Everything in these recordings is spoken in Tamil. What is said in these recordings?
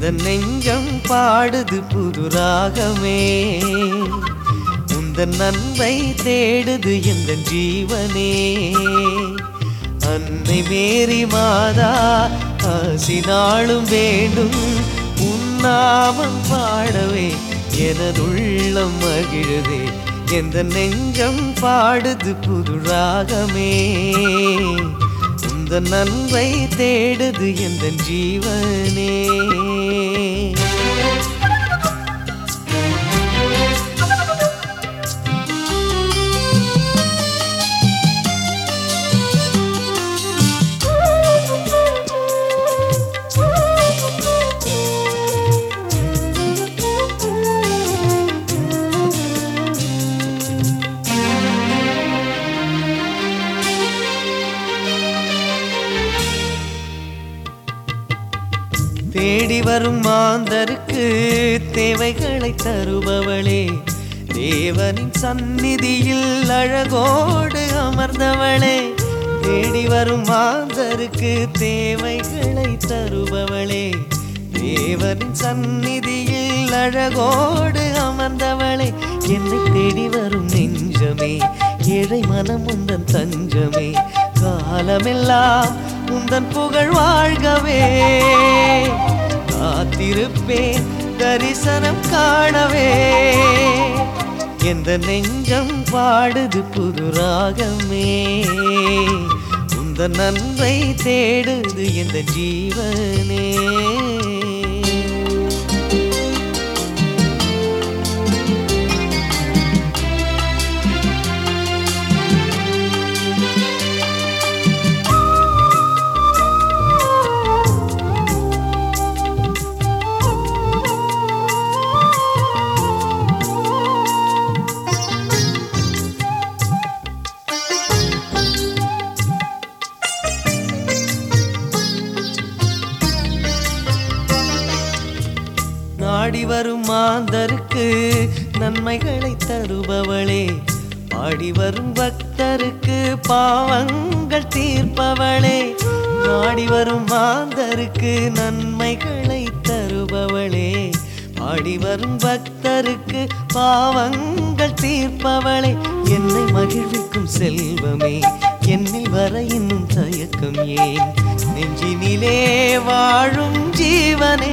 நெஞ்சம் பாடுது புது ராகமே உந்தன் நன்மை தேடுது எந்த ஜீவனே அன்னை மேரி மாதா ஆசினாலும் வேண்டும் உன்னாமம் பாடவே எனதுள்ளம் மகிழுதே எந்த நெஞ்சம் பாடுது புது ராகமே உந்த நன்மை தேடுது எந்த ஜீவனே தேடி வரும் மாந்தருக்கு தேவைகளை தருபவளே தேவனின் சந்நிதியில் அழகோடு அமர்ந்தவளே தேடி வரும் மாந்தருக்கு தேவைகளை தருபவளே தேவனின் சந்நிதியில் அழகோடு அமர்ந்தவளே என்னை தேடி வரும் நெஞ்சமே ஏழை மனம் உந்தன் தஞ்சமே காலமெல்லாம் உந்தன் புகழ் வாழ்கவே காத்திருப்பேன் தரிசனம் காணவே எந்த நெஞ்சம் பாடுது புது ராகமே உந்த நன்மை தேடுது எந்த ஜீவனே நாடி வரும் மாந்தருக்கு நன்மைகளை தருபவளே பாடி வரும் பக்தருக்கு பாவங்கள் தீர்ப்பவளே நாடி வரும் மாந்தருக்கு நன்மைகளை தருபவளே பாடி வரும் பக்தருக்கு பாவங்கள் தீர்ப்பவளே என்னை மகிழ்விக்கும் செல்வமே என்னில் வர இன்னும் தயக்கம் ஏன் நெஞ்சினிலே வாழும் ஜீவனே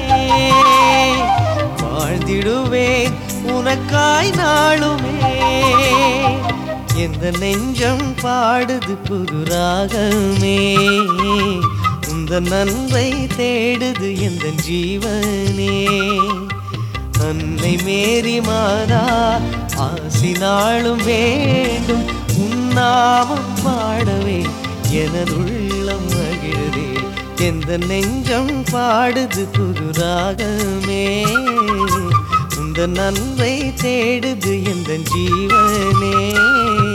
வாழ்ந்திடுவேன் உனக்காய் நாளுமே எந்த நெஞ்சம் பாடுது புது ராகமே உந்த நன்மை தேடுது எந்த ஜீவனே அன்னை மேரி மாதா ஆசினாலும் வேண்டும் உன்னாமம் பாடவே எனதுள்ளம் மகிழுதே எந்த நெஞ்சம் பாடுது புது ராகமே உந்த நன்மை தேடுது எந்த ஜீவனே